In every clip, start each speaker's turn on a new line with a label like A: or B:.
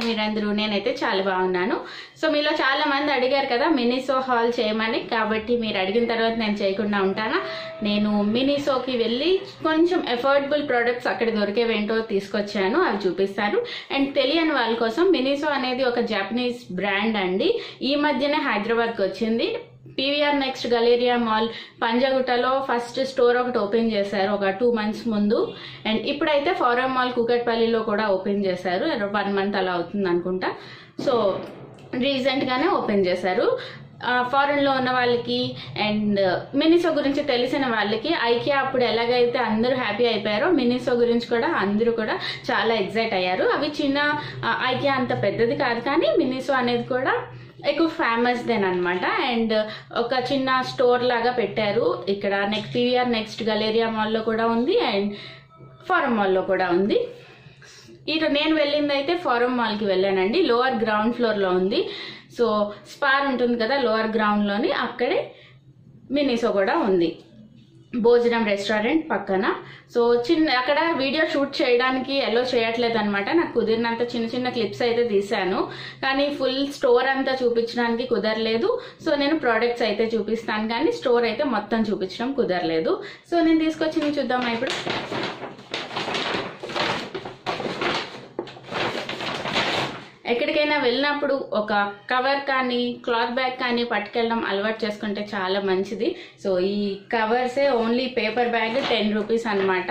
A: మీరందరూ నేనైతే చాలా బాగున్నాను సో మీలో చాలా మంది అడిగారు కదా మినిసో హాల్ చేయమని కాబట్టి మీరు అడిగిన తర్వాత నేను చేయకుండా ఉంటానా నేను మినిసోకి వెళ్ళి కొంచెం ఎఫోర్డబుల్ ప్రోడక్ట్స్ అక్కడ దొరికేవేంటో తీసుకొచ్చాను అవి చూపిస్తాను అండ్ తెలియని వాళ్ళ కోసం మినిసో అనేది ఒక జపనీస్ బ్రాండ్ అండి ఈ మధ్యనే హైదరాబాద్కి వచ్చింది పీవీఆర్ నెక్స్ట్ గలేరియా మాల్ పంజగుట్టలో ఫస్ట్ స్టోర్ ఒకటి ఓపెన్ చేశారు ఒక టూ మంత్స్ ముందు అండ్ ఇప్పుడైతే ఫారం మాల్ కూకట్పల్లిలో కూడా ఓపెన్ చేశారు వన్ మంత్ అలా అవుతుంది అనుకుంటా సో రీసెంట్గానే ఓపెన్ చేశారు ఫారెన్లో ఉన్న వాళ్ళకి అండ్ మినిసో గురించి తెలిసిన వాళ్ళకి ఐకియా అప్పుడు ఎలాగైతే అందరూ హ్యాపీ అయిపోయారో మినిసో గురించి కూడా అందరూ కూడా చాలా ఎగ్జైట్ అయ్యారు అవి చిన్న ఐకియా అంత పెద్దది కాదు కానీ మినిసో అనేది కూడా ఎక్కువ ఫేమస్ దెన్ అనమాట అండ్ ఒక చిన్న స్టోర్ లాగా పెట్టారు ఇక్కడ నెక్స్ట్ పీవీఆర్ నెక్స్ట్ గలేరియా మాల్లో కూడా ఉంది అండ్ ఫారం మాల్లో కూడా ఉంది ఈరోజు నేను వెళ్ళింది అయితే ఫారం మాల్కి వెళ్ళానండి లోవర్ గ్రౌండ్ ఫ్లోర్లో ఉంది సో స్పార్ ఉంటుంది కదా లోవర్ గ్రౌండ్లోని అక్కడే మినిసో కూడా ఉంది భోజనం రెస్టారెంట్ పక్కన సో చిన్న అక్కడ వీడియో షూట్ చేయడానికి ఎల్లో చేయట్లేదు అనమాట నాకు కుదిరినంత చిన్న చిన్న క్లిప్స్ అయితే తీశాను కానీ ఫుల్ స్టోర్ అంతా చూపించడానికి కుదరలేదు సో నేను ప్రోడక్ట్స్ అయితే చూపిస్తాను కానీ స్టోర్ అయితే మొత్తం చూపించడం కుదరలేదు సో నేను తీసుకొచ్చి చూద్దామా ఇప్పుడు ఎక్కడికైనా వెళ్ళినప్పుడు ఒక కవర్ కానీ క్లాత్ బ్యాగ్ కానీ పట్టుకెళ్ళడం అలవాటు చేసుకుంటే చాలా మంచిది సో ఈ కవర్సే only paper bag ten rupees అనమాట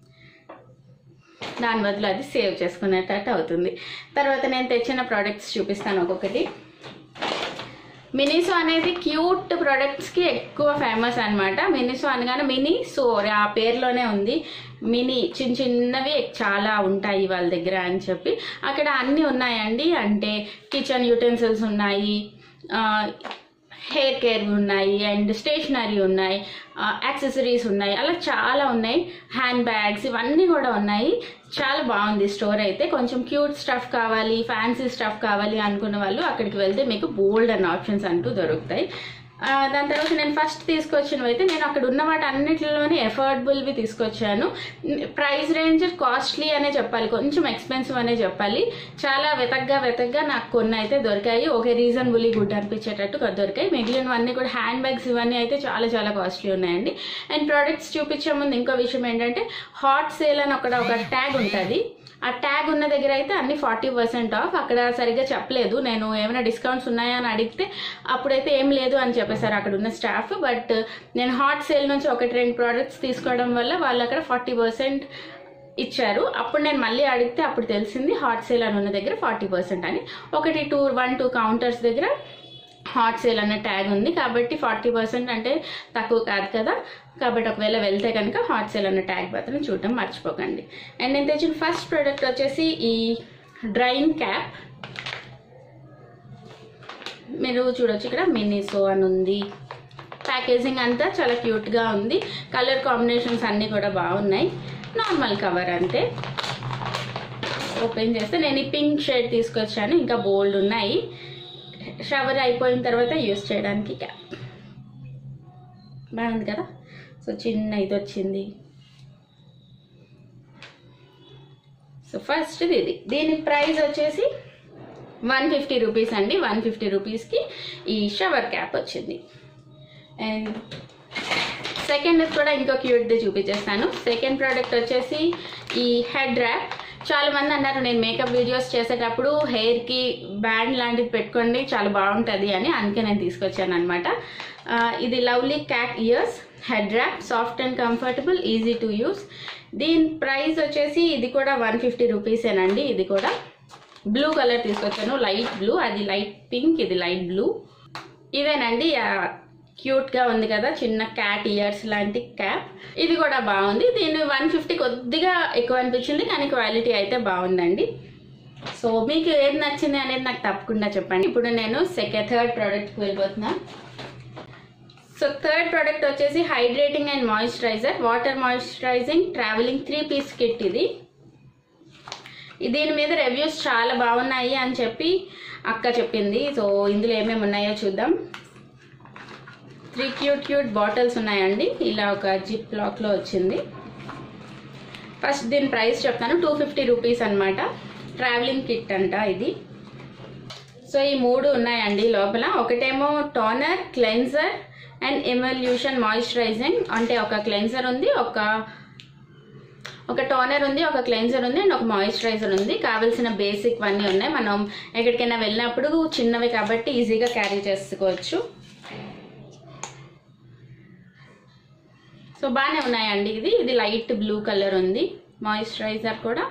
A: దాని బదులు అది సేవ్ చేసుకునేటట్టు అవుతుంది తర్వాత నేను తెచ్చిన ప్రోడక్ట్స్ చూపిస్తాను ఒక్కొక్కటి మినిసో అనేది క్యూట్ ప్రొడక్ట్స్కి ఎక్కువ ఫేమస్ అనమాట మినిసో అనగానే మినీ సో ఆ పేరులోనే ఉంది మినీ చిన్న చిన్నవి చాలా ఉంటాయి వాళ్ళ దగ్గర అని చెప్పి అక్కడ అన్నీ ఉన్నాయండి అంటే కిచెన్ యూటెన్సిల్స్ ఉన్నాయి హెయిర్ కేర్ ఉన్నాయి అండ్ స్టేషనరీ ఉన్నాయి యాక్సెసరీస్ ఉన్నాయి అలా చాలా ఉన్నాయి హ్యాండ్ బ్యాగ్స్ ఇవన్నీ కూడా ఉన్నాయి చాలా బాగుంది స్టోర్ అయితే కొంచెం క్యూట్ స్టఫ్ కావాలి ఫ్యాన్సీ స్టఫ్ కావాలి అనుకున్న వాళ్ళు అక్కడికి వెళ్తే మీకు బోల్డ్ అండ్ ఆప్షన్స్ అంటూ దొరుకుతాయి ఆ, దాని తర్వాత నేను ఫస్ట్ తీసుకొచ్చినవి అయితే నేను అక్కడ ఉన్న వాటి అన్నిటిలోనే ఎఫోర్డబుల్వి తీసుకొచ్చాను ప్రైస్ రేంజ్ కాస్ట్లీ అనే చెప్పాలి కొంచెం ఎక్స్పెన్సివ్ అనే చెప్పాలి చాలా వెతగ్గా వెతగ్గా నాకు కొన్ని అయితే దొరికాయి ఒకే రీజనబుల్లీ గుడ్ అనిపించేటట్టు కొద్ది దొరికాయి మిగిలినవన్నీ కూడా హ్యాండ్ బ్యాగ్స్ ఇవన్నీ అయితే చాలా చాలా కాస్ట్లీ ఉన్నాయండి అండ్ ప్రోడక్ట్స్ చూపించే ముందు ఇంకో విషయం ఏంటంటే హాట్ సేల్ అని ఒక ఒక ట్యాగ్ ఉంటుంది ఆ ట్యాగ్ ఉన్న దగ్గర అయితే అన్ని ఫార్టీ పర్సెంట్ ఆఫ్ అక్కడ సరిగ్గా చెప్పలేదు నేను ఏమైనా డిస్కౌంట్స్ ఉన్నాయా అని అడిగితే అప్పుడైతే ఏం లేదు అని చెప్పేశారు అక్కడ ఉన్న స్టాఫ్ బట్ నేను హాట్ సేల్ నుంచి ఒకటి రెండు ప్రోడక్ట్స్ తీసుకోవడం వల్ల వాళ్ళు అక్కడ ఫార్టీ పర్సెంట్ ఇచ్చారు అప్పుడు నేను మళ్ళీ అడిగితే అప్పుడు తెలిసింది హాట్ సేల్ అని ఉన్న దగ్గర ఫార్టీ పర్సెంట్ అని ఒకటి టూ వన్ టూ కౌంటర్స్ దగ్గర హాట్ సేల్ అన్న ట్యాగ్ ఉంది కాబట్టి ఫార్టీ పర్సెంట్ అంటే తక్కువ కాదు కదా కాబట్టి ఒకవేళ వెళ్తే కనుక హాట్ సేల్ అన్న ట్యాగ్ మాత్రం చూడటం మర్చిపోకండి అండ్ నేను తెచ్చిన ఫస్ట్ ప్రోడక్ట్ వచ్చేసి ఈ డ్రైయింగ్ క్యాప్ మీరు చూడొచ్చు ఇక్కడ మినీసో అని ఉంది ప్యాకేజింగ్ అంతా చాలా క్యూట్గా ఉంది కలర్ కాంబినేషన్స్ అన్నీ కూడా బాగున్నాయి నార్మల్ కవర్ అంతే ఓపెన్ చేస్తే నేను ఈ పింక్ షేడ్ తీసుకొచ్చాను ఇంకా బోల్డ్ ఉన్నాయి షవర్ అయిపోయిన తర్వాత యూస్ చేయడానికి క్యాప్ బాగుంది కదా సో చిన్న ఇది వచ్చింది సో ఫస్ట్ ఇది దీని ప్రైస్ వచ్చేసి వన్ ఫిఫ్టీ రూపీస్ అండి వన్ ఫిఫ్టీ రూపీస్కి ఈ షవర్ క్యాప్ వచ్చింది అండ్ సెకండ్ కూడా ఇంకో క్యూట్ది చూపించేస్తాను సెకండ్ ప్రోడక్ట్ వచ్చేసి ఈ హెడ్ ర్యాప్ చాలా మంది అన్నారు నేను మేకప్ వీడియోస్ చేసేటప్పుడు హెయిర్కి బ్యాండ్ లాంటిది పెట్టుకోండి చాలా బాగుంటుంది అని అందుకే నేను తీసుకొచ్చాను అనమాట ఇది lovely cat ears head wrap soft and comfortable easy to use దీని ప్రైస్ వచ్చేసి ఇది కూడా వన్ ఫిఫ్టీ రూపీసేనండి ఇది కూడా బ్లూ కలర్ తీసుకొచ్చాను లైట్ బ్లూ అది లైట్ పింక్ ఇది లైట్ బ్లూ ఇదేనండి క్యూట్గా ఉంది కదా చిన్న క్యాట్ ఇయర్స్ లాంటి క్యాప్ ఇది కూడా బాగుంది దీని వన్ ఫిఫ్టీ కొద్దిగా ఎక్కువ అనిపించింది కానీ క్వాలిటీ అయితే బాగుందండి సో మీకు ఏది నచ్చింది అనేది నాకు తప్పకుండా చెప్పండి ఇప్పుడు నేను సెకండ్ థర్డ్ ప్రోడక్ట్కి వెళ్ళిపోతున్నా సో థర్డ్ ప్రోడక్ట్ వచ్చేసి hydrating and moisturiser water moisturising travelling three piece kit ఇది దీని మీద రివ్యూస్ చాలా బాగున్నాయి అని చెప్పి అక్క చెప్పింది సో ఇందులో ఏమేమి ఉన్నాయో చూద్దాం త్రీ క్యూట్ క్యూట్ బాటిల్స్ ఉన్నాయండి ఇలా ఒక జిప్ లాక్లో వచ్చింది ఫస్ట్ దీని ప్రైస్ చెప్తాను టూ ఫిఫ్టీ రూపీస్ అనమాట ట్రావెలింగ్ కిట్ అంట ఇది సో ఈ మూడు ఉన్నాయండి లోపల ఒకటేమో toner cleanser and emulsion moisturising అంటే ఒక క్లెన్జర్ ఉంది ఒక ఒక టోనర్ ఉంది ఒక క్లెన్జర్ ఉంది అండ్ ఒక మాయిశ్చరైజర్ ఉంది కావాల్సిన బేసిక్ అన్నీ ఉన్నాయి మనం ఎక్కడికైనా వెళ్ళినప్పుడు చిన్నవి కాబట్టి ఈజీగా క్యారీ చేసుకోవచ్చు సో బాగానే ఉన్నాయండి ఇది ఇది లైట్ బ్లూ కలర్ ఉంది మాయిశ్చరైజర్ కూడా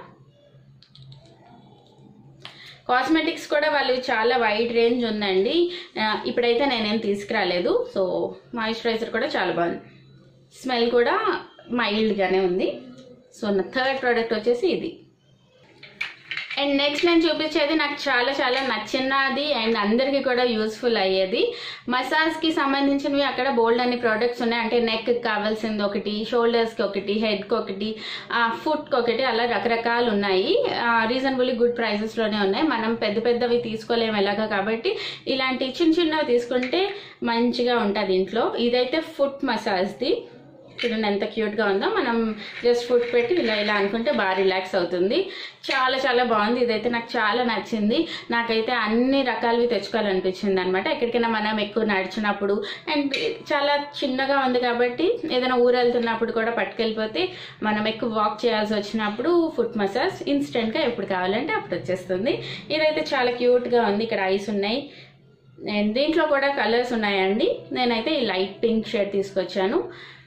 A: కాస్మెటిక్స్ కూడా వాళ్ళు చాలా వైడ్ రేంజ్ ఉందండి ఆ, ఇప్పుడైతే నేనేం తీసుకురాలేదు సో మాయిశ్చరైజర్ కూడా చాలా బాగుంది స్మెల్ కూడా మైల్డ్గానే ఉంది సో నా థర్డ్ ప్రోడక్ట్ వచ్చేసి ఇది అండ్ నెక్స్ట్ నేను చూపించేది నాకు చాలా చాలా నచ్చినది అండ్ అందరికీ కూడా యూస్ఫుల్ అయ్యేది మసాజ్కి సంబంధించినవి అక్కడ బోల్డ్ అన్ని ప్రోడక్ట్స్ ఉన్నాయి అంటే నెక్కి కావాల్సింది ఒకటి షోల్డర్స్కి ఒకటి హెడ్కి ఒకటి ఫుట్కి ఒకటి అలా రకరకాలు ఉన్నాయి రీజనబుల్లీ గుడ్ ప్రైజెస్లోనే ఉన్నాయి మనం పెద్ద పెద్దవి తీసుకోలేము ఎలాగా కాబట్టి ఇలాంటి చిన్న చిన్నవి తీసుకుంటే మంచిగా ఉంటుంది ఇంట్లో ఇదైతే ఫుట్ మసాజ్ది చూడండి ఎంత క్యూట్గా ఉందో మనం జస్ట్ ఫుడ్ పెట్టి ఇలా ఇలా అనుకుంటే బాగా రిలాక్స్ అవుతుంది చాలా చాలా బాగుంది ఇదైతే నాకు చాలా నచ్చింది నాకైతే అన్ని రకాలవి తెచ్చుకోవాలనిపించింది అనమాట ఎక్కడికైనా మనం ఎక్కువ నడిచినప్పుడు అండ్ చాలా చిన్నగా ఉంది కాబట్టి ఏదైనా ఊరు వెళ్తున్నప్పుడు కూడా పట్టుకెళ్ళిపోతే మనం ఎక్కువ వాక్ చేయాల్సి వచ్చినప్పుడు ఫుట్ మసాజ్ ఇన్స్టెంట్గా ఎప్పుడు కావాలంటే అప్పుడు వచ్చేస్తుంది ఇదైతే చాలా క్యూట్గా ఉంది ఇక్కడ ఐస్ ఉన్నాయి అండ్ దీంట్లో కూడా కలర్స్ ఉన్నాయండి నేనైతే ఈ లైట్ పింక్ షేడ్ తీసుకొచ్చాను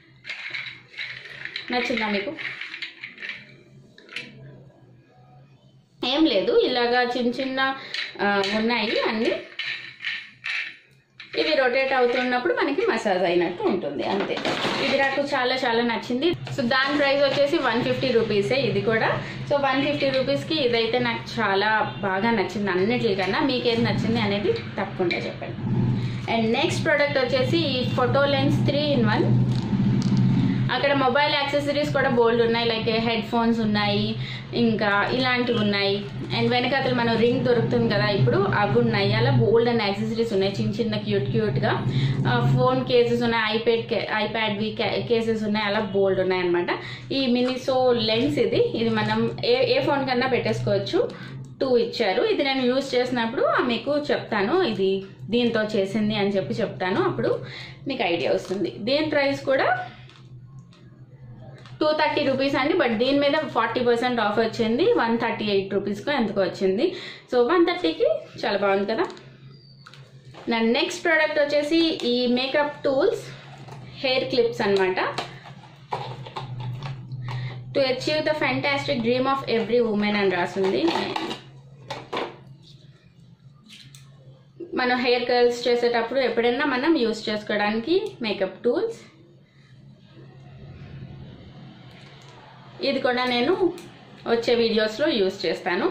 A: నచ్చిందా మీకు ఏం లేదు ఇలాగా చిన్న చిన్న ఆ, ఉన్నాయి అన్నీ ఇవి రొటేట్ అవుతున్నప్పుడు మనకి మసాజ్ అయినట్టు ఉంటుంది అంతే ఇది నాకు చాలా చాలా నచ్చింది సో దాని ప్రైస్ వచ్చేసి వన్ ఫిఫ్టీ రూపీసే ఇది కూడా సో వన్ ఫిఫ్టీ రూపీస్కి ఇదైతే నాకు చాలా బాగా నచ్చింది అన్నిటికన్నా మీకు ఏది నచ్చింది అనేది తప్పకుండా చెప్పండి అండ్ నెక్స్ట్ ప్రోడక్ట్ వచ్చేసి ఈ photo lens three in one అక్కడ మొబైల్ యాక్సెసరీస్ కూడా బోల్డ్ ఉన్నాయి లైక్ హెడ్ ఫోన్స్ ఉన్నాయి ఇంకా ఇలాంటివి ఉన్నాయి అండ్ వెనకాతలు మనం రింగ్ దొరుకుతుంది కదా ఇప్పుడు అవి ఉన్నాయి అలా బోల్డ్ అండ్ యాక్సెసరీస్ ఉన్నాయి చిన్న చిన్న క్యూట్ క్యూట్గా ఫోన్ కేసెస్ ఉన్నాయి ఐప్యాడ్ ఐప్యాడ్వి కేసెస్ ఉన్నాయి అలా బోల్డ్ ఉన్నాయి అనమాట ఈ మినిసో లెన్స్ ఇది ఇది మనం ఏ ఏ ఫోన్ కన్నా పెట్టేసుకోవచ్చు టూ ఇచ్చారు ఇది నేను యూజ్ చేసినప్పుడు మీకు చెప్తాను ఇది దీంతో చేసింది అని చెప్పి చెప్తాను అప్పుడు మీకు ఐడియా వస్తుంది దీని ప్రైస్ కూడా టూ థర్టీ రూపీస్ అండి బట్ దీని మీద ఫార్టీ పర్సెంట్ ఆఫ్ వచ్చింది వన్ థర్టీ ఎయిట్ రూపీస్కో ఎందుకో వచ్చింది సో వన్ థర్టీకి చాలా బాగుంది కదా నా నెక్స్ట్ ప్రోడక్ట్ వచ్చేసి ఈ మేకప్ టూల్స్ హెయిర్ క్లిప్స్ అన్నమాట to achieve the fantastic dream of every women అని రాసింది మనం హెయిర్ కర్ల్స్ చేసేటప్పుడు ఎప్పుడైనా మనం యూస్ చేసుకోవడానికి మేకప్ టూల్స్ ఇది కూడా నేను వచ్చే వీడియోస్లో యూస్ చేస్తాను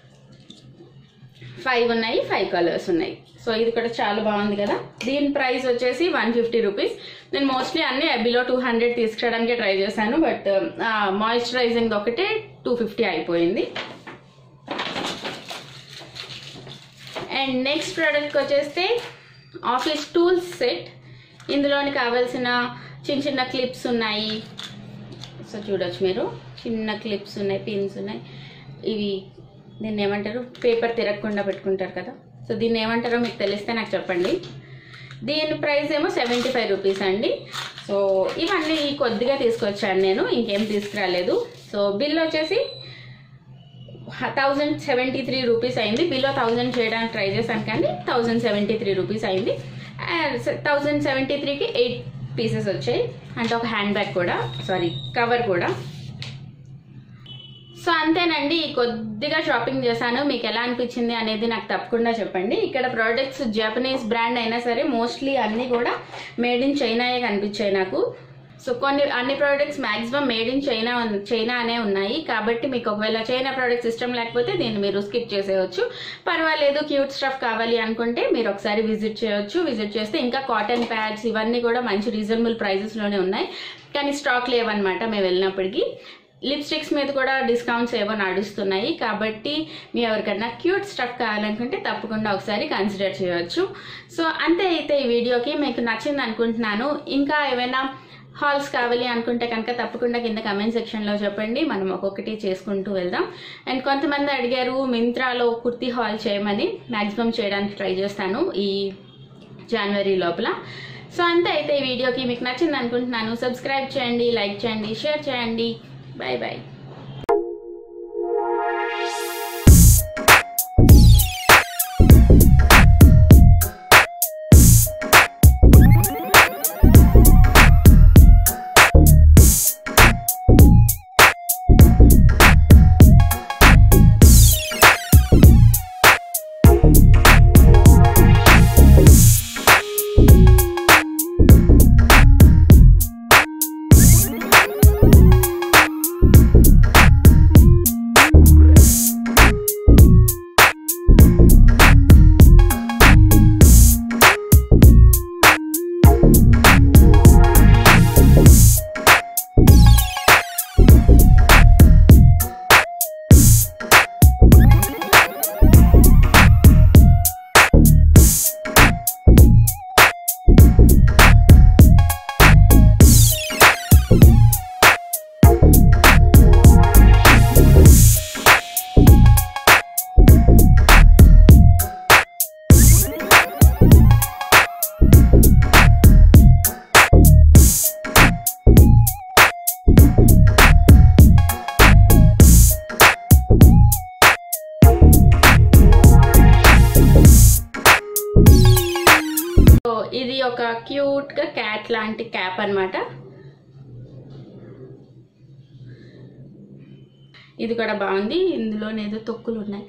A: ఫైవ్ ఉన్నాయి ఫైవ్ కలర్స్ ఉన్నాయి సో ఇది కూడా చాలా బాగుంది కదా దీని ప్రైస్ వచ్చేసి వన్ ఫిఫ్టీ రూపీస్ నేను మోస్ట్లీ అన్ని బిలో టూ హండ్రెడ్ తీసుకురావడానికి ట్రై చేశాను బట్ మాయిశ్చరైజింగ్ ఒకటే టూ ఫిఫ్టీ అయిపోయింది అండ్ నెక్స్ట్ ప్రోడక్ట్కి వచ్చేస్తే ఆఫీస్ టూల్స్ సెట్ ఇందులోని కావాల్సిన చిన్న చిన్న క్లిప్స్ ఉన్నాయి సో చూడొచ్చు మీరు చిన్న క్లిప్స్ ఉన్నాయి పిన్స్ ఉన్నాయి ఇవి దీన్ని ఏమంటారు పేపర్ తిరగకుండా పెట్టుకుంటారు కదా సో దీన్ని ఏమంటారో మీకు తెలిస్తే నాకు చెప్పండి దీని ప్రైస్ ఏమో సెవెంటీ ఫైవ్ రూపీస్ అండి సో ఇవన్నీ కొద్దిగా తీసుకొచ్చాను నేను ఇంకేం తీసుకురాలేదు సో బిల్ వచ్చేసి థౌజండ్ సెవెంటీ త్రీ రూపీస్ అయింది బిలో థౌజండ్ చేయడానికి ట్రై చేశాను కానీ థౌజండ్ సెవెంటీ త్రీ రూపీస్ అయింది థౌజండ్ సెవెంటీ త్రీకి ఎయిట్ పీసెస్ వచ్చాయి అంటే ఒక హ్యాండ్ బ్యాగ్ కూడా సారీ కవర్ కూడా సో అంతేనండి కొద్దిగా షాపింగ్ చేశాను మీకు ఎలా అనిపించింది అనేది నాకు తప్పకుండా చెప్పండి ఇక్కడ ప్రోడక్ట్స్ జపనీస్ బ్రాండ్ అయినా సరే మోస్ట్లీ అన్నీ కూడా మేడ్ ఇన్ చైనాయే కనిపించాయి నాకు సో కొన్ని అన్ని products maximum made in China ఉన్- చైనా అనే ఉన్నాయి కాబట్టి మీకు ఒకవేళ చైనా ప్రోడక్ట్స్ ఇష్టం లేకపోతే దీన్ని మీరు స్కిప్ చేసేయచ్చు పర్వాలేదు క్యూట్ స్టఫ్ కావాలి అనుకుంటే మీరు ఒకసారి విజిట్ చేయొచ్చు విజిట్ చేస్తే ఇంకా కాటన్ ప్యాడ్స్ ఇవన్నీ కూడా మంచి రీజనబుల్ ప్రైజెస్లోనే ఉన్నాయి కానీ స్టాక్ లేవన్నమాట మేము వెళ్ళినప్పటికీ లిప్స్టిక్స్ మీద కూడా డిస్కౌంట్స్ ఏవో నడుస్తున్నాయి కాబట్టి మీ ఎవరికైనా క్యూట్ స్టఫ్ కావాలనుకుంటే తప్పకుండా ఒకసారి కన్సిడర్ చేయొచ్చు సో అంతే అయితే ఈ వీడియోకి మీకు నచ్చింది అనుకుంటున్నాను ఇంకా ఏమైనా హాల్స్ కావాలి అనుకుంటే కనుక తప్పకుండా కింద కమెంట్ సెక్షన్లో చెప్పండి మనం ఒక్కొక్కటి చేసుకుంటూ వెళ్దాం అండ్ కొంతమంది అడిగారు మింత్రాలో కుర్తీ హాల్ చేయమని మ్యాక్సిమం చేయడానికి ట్రై చేస్తాను ఈ జనవరి లోపల సో అంతే అయితే ఈ వీడియోకి మీకు నచ్చింది అనుకుంటున్నాను సబ్స్క్రైబ్ చేయండి లైక్ చేయండి షేర్ చేయండి బాయ్ బాయ్ సో ఇది ఒక క్యూట్ గా క్యాట్ లాంటి క్యాప్ అన్నమాట ఇది కూడా బాగుంది ఇందులో ఏదో తొక్కులు ఉన్నాయి